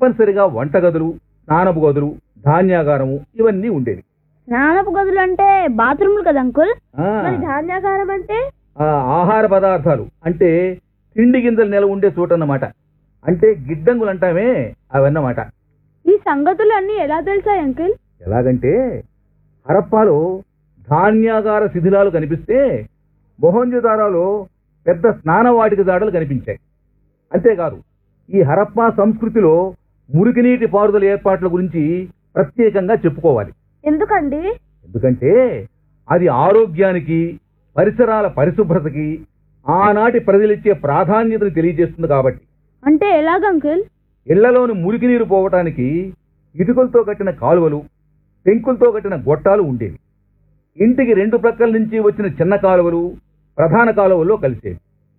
తప్పనిసరిగా వంటగదులు స్నానపు గదులు ధాన్యాగారము ఇవన్నీ ఉండేవి స్నానపు గదులు అంటే బాత్రూములు కదా అంకుల్ ఆ, మరి ధాన్యాగారం అంటే ఆ ఆహార పదార్థాలు అంటే తిండి గింజలు నెల ఉండే చోటు అన్నమాట అంటే గిడ్డంగులు అంటామే అవన్నమాట ఈ సంగతులు అన్ని ఎలా తెలుసాయి అంకుల్ ఎలాగంటే హరప్పాలో ధాన్యాగార శిథిలాలు కనిపిస్తే మొహంజదారాలో పెద్ద స్నానవాటిక దాడులు కనిపించాయి అంతేకాదు ఈ హరప్పా సంస్కృతిలో మురికినీటి పారుదల ఏర్పాట్ల గురించి ప్రత్యేకంగా చెప్పుకోవాలి ఎందుకండి ఎందుకంటే అది ఆరోగ్యానికి పరిసరాల పరిశుభ్రతకి ఆనాటి ప్రజలిచ్చే ప్రాధాన్యతను తెలియజేస్తుంది కాబట్టి అంటే ఎలాగ అంకుల్ ఇళ్లలోని మురికి నీరు పోవటానికి ఇటుకలతో కట్టిన కాలువలు పెంకులతో కట్టిన గొట్టాలు ఉండేవి ఇంటికి రెండు ప్రక్కల నుంచి వచ్చిన చిన్న కాలువలు ప్రధాన కాలువల్లో కలిసేవి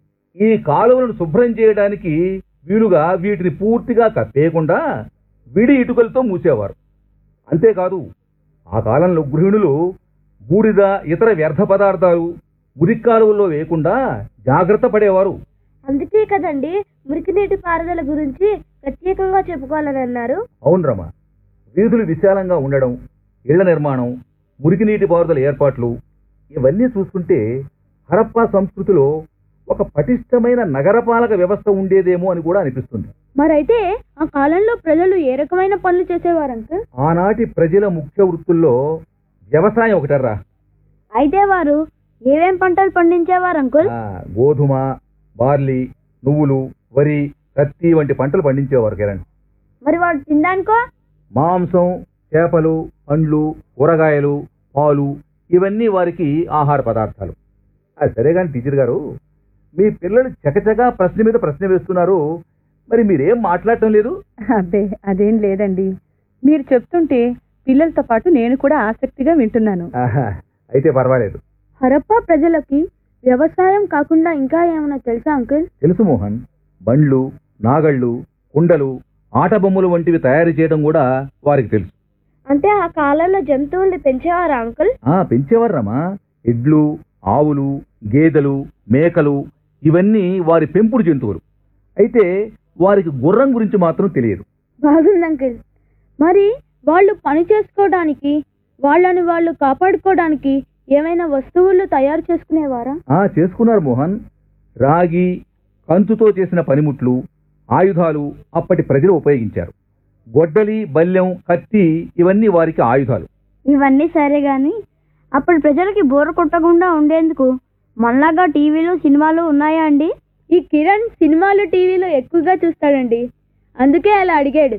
ఈ కాలువలను శుభ్రం చేయడానికి వీలుగా వీటిని పూర్తిగా కప్పేయకుండా విడి ఇటుకలతో మూసేవారు అంతేకాదు ఆ కాలంలో గృహిణులు బూడిద ఇతర వ్యర్థ పదార్థాలు మురికి కాలువల్లో వేయకుండా జాగ్రత్త పడేవారు అందుకే కదండి మురికినీటి పారుదల గురించి ప్రత్యేకంగా చెప్పుకోవాలని అన్నారు అవును రమ వీధులు విశాలంగా ఉండడం ఇళ్ల నిర్మాణం మురికినీటి పారుదల ఏర్పాట్లు ఇవన్నీ చూస్తుంటే హరప్పా సంస్కృతిలో ఒక పటిష్టమైన నగరపాలక వ్యవస్థ ఉండేదేమో అని కూడా అనిపిస్తుంది మరైతే ఆ కాలంలో ప్రజలు ఏ రకమైన పనులు చేసేవారు అంకుల్ ఆనాటి ప్రజల ముఖ్య వృత్తుల్లో వ్యవసాయం ఒకటర్రా అయితే వారు ఏమేం పంటలు పండించేవారు అంకుల్ ఆ, గోధుమ బార్లీ నువ్వులు వరి కత్తి వంటి పంటలు పండించేవారు కిరణ్ మరి వాడు తినడానికో మాంసం చేపలు పండ్లు కూరగాయలు పాలు ఇవన్నీ వారికి ఆహార పదార్థాలు అది సరే కానీ టీచర్ గారు మీ పిల్లలు చకచకా ప్రశ్న మీద ప్రశ్న వేస్తున్నారు మరి మీరేం మాట్లాడటం లేదు అబ్బే అదేం లేదండి మీరు చెప్తుంటే పిల్లలతో పాటు నేను కూడా ఆసక్తిగా వింటున్నాను ఆహా, అయితే పర్వాలేదు హరప్పా ప్రజలకి వ్యవసాయం కాకుండా ఇంకా ఏమైనా తెలుసా అంకుల్ తెలుసు మోహన్ బండ్లు నాగళ్ళు కుండలు ఆట బొమ్మలు వంటివి తయారు చేయడం కూడా వారికి తెలుసు అంటే ఆ కాలంలో జంతువుల్ని పెంచేవారా అంకుల్ ఆ పెంచేవారమ్మా ఎడ్లు ఆవులు గేదెలు మేకలు ఇవన్నీ వారి పెంపుడు జంతువులు అయితే వారికి గుర్రం గురించి మాత్రం తెలియదు బాగుంది అంకుల్ మరి వాళ్ళు పని చేసుకోవడానికి వాళ్ళని వాళ్ళు కాపాడుకోవడానికి ఏమైనా వస్తువులు తయారు చేసుకునేవారా ఆ చేసుకున్నారు మోహన్ రాగి కంచుతో చేసిన పనిముట్లు ఆయుధాలు అప్పటి ప్రజలు ఉపయోగించారు గొడ్డలి బల్లెం కత్తి ఇవన్నీ వారికి ఆయుధాలు ఇవన్నీ సరే గాని అప్పుడు ప్రజలకి బోర కొట్టకుండా ఉండేందుకు మనలాగా టీవీలు సినిమాలు ఉన్నాయా అండి ఈ కిరణ్ సినిమాలు టీవీలు ఎక్కువగా చూస్తాడండి అందుకే అలా అడిగాడు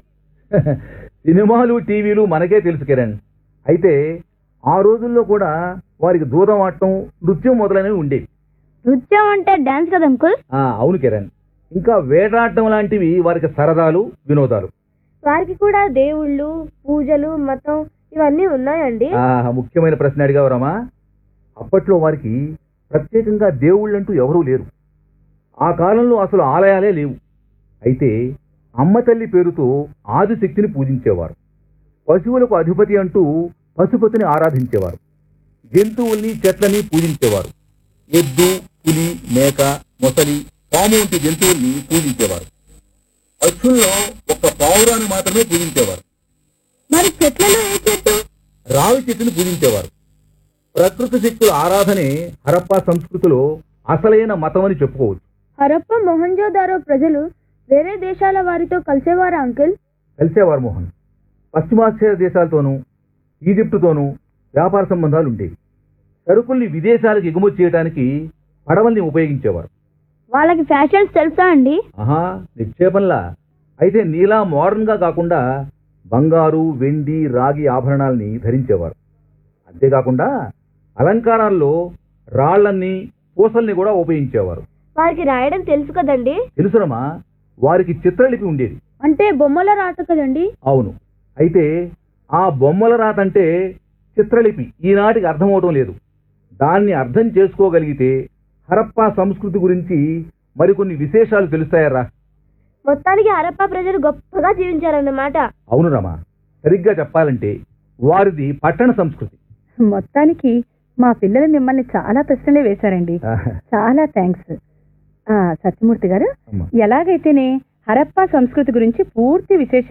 సినిమాలు టీవీలు మనకే తెలుసు కిరణ్ అయితే ఆ రోజుల్లో కూడా వారికి దూదం ఆడటం నృత్యం మొదలైనవి ఉండేవి నృత్యం అంటే డాన్స్ కదా అంకుల్ ఆ, అవును కిరణ్ ఇంకా వేటాడటం లాంటివి వారికి సరదాలు వినోదాలు వారికి కూడా దేవుళ్ళు పూజలు మతం ఇవన్నీ ఉన్నాయండి ఆ, ముఖ్యమైన ప్రశ్న అడిగావు రమా అప్పట్లో వారికి ప్రత్యేకంగా దేవుళ్ళంటూ ఎవరూ లేరు ఆ కాలంలో అసలు ఆలయాలే లేవు అయితే అమ్మ తల్లి పేరుతో ఆదిశక్తిని పూజించేవారు పశువులకు అధిపతి అంటూ పశుపతిని ఆరాధించేవారు జంతువుల్ని చెట్లని పూజించేవారు ఎద్దు పులి మేక మొసలి పాము వంటి జంతువుల్ని పూజించేవారు పశువుల్లో ఒక్క పావురాన్ని మాత్రమే పూజించేవారు మరి చెట్లలో ఏ చెట్టు రావి చెట్టును పూజించేవారు ప్రకృతి శక్తుల ఆరాధనే హరప్పా సంస్కృతిలో అసలైన మతం అని చెప్పుకోవచ్చు హరప్ప మొహంజోదారో ప్రజలు వేరే దేశాల వారితో కలిసేవారా అంకుల్ కలిసేవారు మోహన్ పశ్చిమాసియా దేశాలతోనూ ఈజిప్టుతోనూ వ్యాపార సంబంధాలు ఉండేవి సరుకుల్ని విదేశాలకు ఎగుమతి చేయడానికి పడవల్ని ఉపయోగించేవారు వాళ్ళకి ఫ్యాషన్స్ తెలుసా అండి ఆహా నిక్షేపంలా అయితే నీలా మోడర్న్గా కాకుండా బంగారు వెండి రాగి ఆభరణాల్ని ధరించేవారు అంతేకాకుండా అలంకారాల్లో రాళ్లన్నీ పూసల్ని కూడా ఉపయోగించేవారు వారికి రాయడం తెలుసు కదండి తెలుసురమా వారికి చిత్రలిపి ఉండేది అంటే బొమ్మల రాత కదండి అవును అయితే ఆ బొమ్మల రాత అంటే చిత్రలిపి ఈనాటికి అర్థమవటం లేదు దాన్ని అర్థం చేసుకోగలిగితే హరప్పా సంస్కృతి గురించి మరికొన్ని విశేషాలు తెలుస్తాయరా మొత్తానికి హరప్ప ప్రజలు గొప్పగా జీవించారన్నమాట అవును రమా సరిగ్గా చెప్పాలంటే వారిది పట్టణ సంస్కృతి మొత్తానికి మా పిల్లలు మిమ్మల్ని చాలా ప్రశ్నలే వేశారండి ఆహా, చాలా థ్యాంక్స్ సత్యమూర్తి గారు అమ్మా. ఎలాగైతేనే హరప్పా సంస్కృతి గురించి పూర్తి విశేషాలు